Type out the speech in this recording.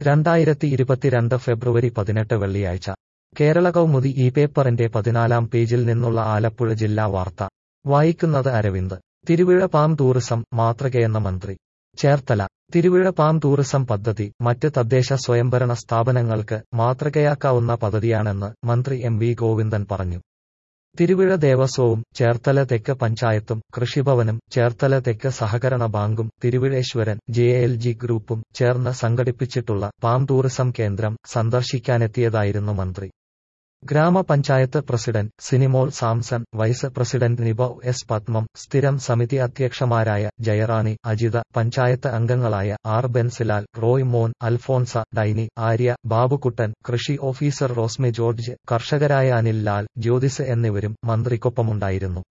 രണ്ടായിരത്തി ഇരുപത്തിരണ്ട് ഫെബ്രുവരി പതിനെട്ട് വെള്ളിയാഴ്ച കേരള കൗമുദി ഈ പേപ്പറിന്റെ പതിനാലാം പേജിൽ നിന്നുള്ള ആലപ്പുഴ ജില്ലാ വാർത്ത വായിക്കുന്നത് അരവിന്ദ് തിരുവിഴ പാം ടൂറിസം മാതൃകയെന്ന മന്ത്രി ചേർത്തല തിരുവിഴ പാം ടൂറിസം പദ്ധതി മറ്റ് തദ്ദേശ സ്വയംഭരണ സ്ഥാപനങ്ങൾക്ക് മാതൃകയാക്കാവുന്ന പദ്ധതിയാണെന്ന് മന്ത്രി എം വി ഗോവിന്ദൻ പറഞ്ഞു തിരുവിഴ ദേവസ്വവും ചേർത്തല തെക്ക് പഞ്ചായത്തും കൃഷിഭവനും ചേർത്തല തെക്ക് സഹകരണ ബാങ്കും തിരുവിഴേശ്വരൻ ജെ എൽ ജി ഗ്രൂപ്പും ചേർന്ന് സംഘടിപ്പിച്ചിട്ടുള്ള പാം ടൂറിസം കേന്ദ്രം സന്ദർശിക്കാനെത്തിയതായിരുന്നു മന്ത്രി ഗ്രാമപഞ്ചായത്ത് president Sinimol Samson vice president Niba S Padmam സ്ഥിരം സമിതി അധ്യക്ഷമാരായ ജയറാണി അജിത പഞ്ചായത്ത് അംഗങ്ങളായ ആർ ബെൻസിലാൽ റോയ് മോൻ അൽഫോൺസ ഡൈനി ആര്യ ബാബുക്കുട്ടൻ കൃഷി ഓഫീസർ റോസ്മി ജോർജ് കർഷകരായ അനിൽ ലാൽ ജ്യോതിസ് എന്നിവരും മന്ത്രിക്കൊപ്പമുണ്ടായിരുന്നു